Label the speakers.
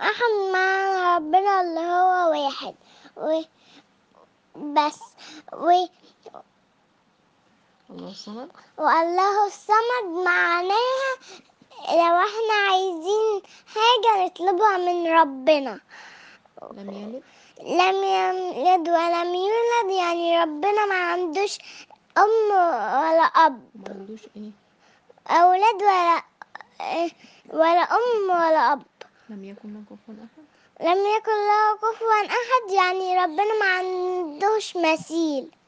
Speaker 1: أحد مع ربنا اللي هو واحد و بس و
Speaker 2: الله الصمد
Speaker 1: والله الصمد معناها لو احنا عايزين حاجة نطلبها من ربنا
Speaker 2: لم يلد
Speaker 1: لم يلد ولم يولد يعني ربنا ما عندوش أم ولا أب
Speaker 2: وما عندوش ايه
Speaker 1: أولاد ولا ولا أم ولا أب
Speaker 2: لم يكن له كفوا احد
Speaker 1: لم يكن له كفوا أحد يعني ربنا ما عندوش مثيل